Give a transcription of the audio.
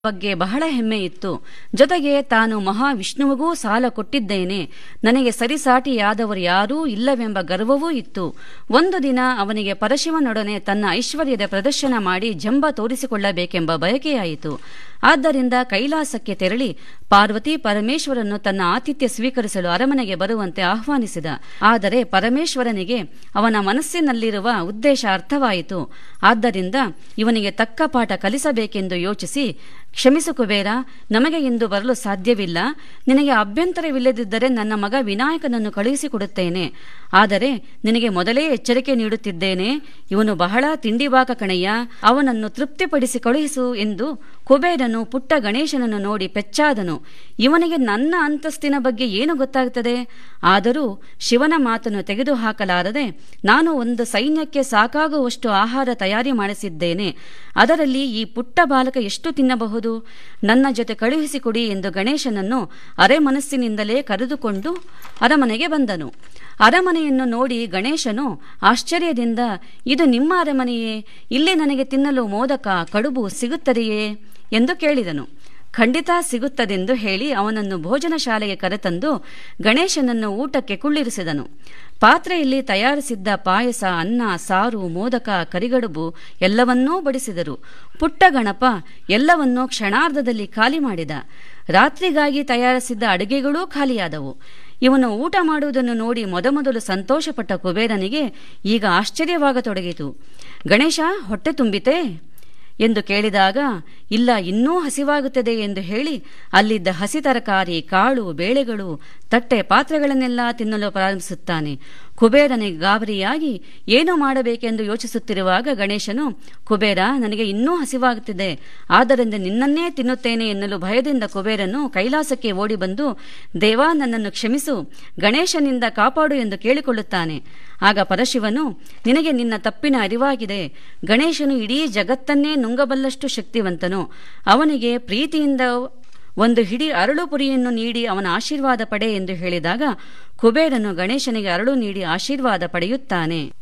ಬಗ್ಗೆ ಬಹಳ ಹೆಮ್ಮೆ ಇತ್ತು ಜೊತೆಗೆ ತಾನು ಮಹಾವಿಷ್ಣುವಿಗೂ ಸಾಲ ಕೊಟ್ಟಿದ್ದೇನೆ ನನಗೆ ಸರಿಸಾಟಿಯಾದವರು ಯಾರೂ ಇಲ್ಲವೆಂಬ ಗರ್ವವೂ ಇತ್ತು ಒಂದು ದಿನ ಅವನಿಗೆ ಪರಶಿವನೊಡನೆ ತನ್ನ ಐಶ್ವರ್ಯದ ಪ್ರದರ್ಶನ ಮಾಡಿ ಜಂಬ ತೋರಿಸಿಕೊಳ್ಳಬೇಕೆಂಬ ಬಯಕೆಯಾಯಿತು ಆದ್ದರಿಂದ ಕೈಲಾಸಕ್ಕೆ ತೆರಳಿ ಪಾರ್ವತಿ ಪರಮೇಶ್ವರನ್ನು ತನ್ನ ಆತಿಥ್ಯ ಸ್ವೀಕರಿಸಲು ಅರಮನೆಗೆ ಬರುವಂತೆ ಆಹ್ವಾನಿಸಿದ ಆದರೆ ಪರಮೇಶ್ವರನಿಗೆ ಅವನ ಮನಸ್ಸಿನಲ್ಲಿರುವ ಉದ್ದೇಶ ಅರ್ಥವಾಯಿತು ಆದ್ದರಿಂದ ಇವನಿಗೆ ತಕ್ಕ ಪಾಠ ಕಲಿಸಬೇಕೆಂದು ಯೋಚಿಸಿ ಕ್ಷಮಿಸು ಕುಬೇರ ನಮಗೆ ಇಂದು ಬರಲು ಸಾಧ್ಯವಿಲ್ಲ ನಿನಗೆ ಅಭ್ಯಂತರವಿಲ್ಲದಿದ್ದರೆ ನನ್ನ ಮಗ ವಿನಾಯಕನನ್ನು ಕಳುಹಿಸಿಕೊಡುತ್ತೇನೆ ಆದರೆ ನಿನಗೆ ಮೊದಲೇ ಎಚ್ಚರಿಕೆ ನೀಡುತ್ತಿದ್ದೇನೆ ಇವನು ಬಹಳ ತಿಂಡಿಬಾಕ ಕಣಯ್ಯ ಅವನನ್ನು ತೃಪ್ತಿಪಡಿಸಿ ಕಳುಹಿಸು ಎಂದು ಕುಬೇರನು ಪುಟ್ಟ ಗಣೇಶನನ್ನು ನೋಡಿ ಪೆಚ್ಚಾದನು ಇವನಿಗೆ ನನ್ನ ಅಂತಸ್ತಿನ ಬಗ್ಗೆ ಏನು ಗೊತ್ತಾಗುತ್ತದೆ ಆದರೂ ಶಿವನ ಮಾತನ್ನು ತೆಗೆದುಹಾಕಲಾರದೆ ನಾನು ಒಂದು ಸೈನ್ಯಕ್ಕೆ ಸಾಕಾಗುವಷ್ಟು ಆಹಾರ ತಯಾರಿ ಮಾಡಿಸಿದ್ದೇನೆ ಅದರಲ್ಲಿ ಈ ಪುಟ್ಟ ಬಾಲಕ ಎಷ್ಟು ತಿನ್ನಬಹುದು ನನ್ನ ಜೊತೆ ಕಳುಹಿಸಿಕೊಡಿ ಎಂದು ಗಣೇಶನನ್ನು ಅರೆ ಮನಸ್ಸಿನಿಂದಲೇ ಕರೆದುಕೊಂಡು ಅರಮನೆಗೆ ಬಂದನು ಅರಮನೆಯನ್ನು ನೋಡಿ ಗಣೇಶನು ಆಶ್ಚರ್ಯದಿಂದ ಇದು ನಿಮ್ಮ ಅರಮನೆಯೇ ಇಲ್ಲಿ ನನಗೆ ತಿನ್ನಲು ಮೋದಕ ಕಡುಬು ಸಿಗುತ್ತದೆಯೇ ಎಂದು ಕೇಳಿದನು ಖಂಡಿತ ಸಿಗುತ್ತದೆಂದು ಹೇಳಿ ಅವನನ್ನು ಭೋಜನ ಶಾಲೆಗೆ ಕರೆತಂದು ಗಣೇಶನನ್ನು ಊಟಕ್ಕೆ ಕುಳ್ಳಿರಿಸಿದನು ಪಾತ್ರೆಯಲ್ಲಿ ತಯಾರಿಸಿದ್ದ ಪಾಯಸ ಅನ್ನ ಸಾರು ಮೋದಕ ಕರಿಗಡುಬು ಎಲ್ಲವನ್ನೂ ಬಡಿಸಿದರು ಪುಟ್ಟ ಗಣಪ ಎಲ್ಲವನ್ನೂ ಕ್ಷಣಾರ್ಧದಲ್ಲಿ ಖಾಲಿ ಮಾಡಿದ ರಾತ್ರಿಗಾಗಿ ತಯಾರಿಸಿದ್ದ ಅಡುಗೆಗಳೂ ಖಾಲಿಯಾದವು ಇವನು ಊಟ ಮಾಡುವುದನ್ನು ನೋಡಿ ಮೊದಮೊದಲು ಸಂತೋಷಪಟ್ಟ ಕುಬೇರನಿಗೆ ಈಗ ಆಶ್ಚರ್ಯವಾಗತೊಡಗಿತು ಗಣೇಶ ಹೊಟ್ಟೆ ತುಂಬಿತೆ ಎಂದು ಕೇಳಿದಾಗ ಇಲ್ಲ ಇನ್ನೂ ಹಸಿವಾಗುತ್ತದೆ ಎಂದು ಹೇಳಿ ಅಲ್ಲಿದ್ದ ಹಸಿ ತರಕಾರಿ ಕಾಳು ಬೇಳೆಗಳು ತಟ್ಟೆ ಪಾತ್ರೆಗಳನ್ನೆಲ್ಲ ತಿನ್ನಲು ಪ್ರಾರಂಭಿಸುತ್ತಾನೆ ಕುಬೇರನಿಗೆ ಗಾಬರಿಯಾಗಿ ಏನು ಮಾಡಬೇಕೆಂದು ಯೋಚಿಸುತ್ತಿರುವಾಗ ಗಣೇಶನು ಕುಬೇರ ನನಗೆ ಇನ್ನೂ ಹಸಿವಾಗುತ್ತಿದೆ ಆದ್ದರಿಂದ ನಿನ್ನನ್ನೇ ತಿನ್ನುತ್ತೇನೆ ಎನ್ನಲು ಭಯದಿಂದ ಕುಬೇರನು ಕೈಲಾಸಕ್ಕೆ ಓಡಿ ಬಂದು ದೇವಾ ನನ್ನನ್ನು ಕ್ಷಮಿಸು ಗಣೇಶನಿಂದ ಕಾಪಾಡು ಎಂದು ಕೇಳಿಕೊಳ್ಳುತ್ತಾನೆ ಆಗ ಪರಶಿವನು ನಿನಗೆ ನಿನ್ನ ತಪ್ಪಿನ ಅರಿವಾಗಿದೆ ಗಣೇಶನು ಇಡೀ ಜಗತ್ತನ್ನೇ ನುಂಗಬಲ್ಲಷ್ಟು ಶಕ್ತಿವಂತನು ಅವನಿಗೆ ಪ್ರೀತಿಯಿಂದ ಒಂದು ಹಿಡಿ ಅರಳು ಪುರಿಯನ್ನು ನೀಡಿ ಅವನ ಆಶೀರ್ವಾದ ಪಡೆ ಎಂದು ಹೇಳಿದಾಗ ಕುಬೇರನು ಗಣೇಶನಿಗೆ ಅರಳು ನೀಡಿ ಆಶೀರ್ವಾದ ಪಡೆಯುತ್ತಾನೆ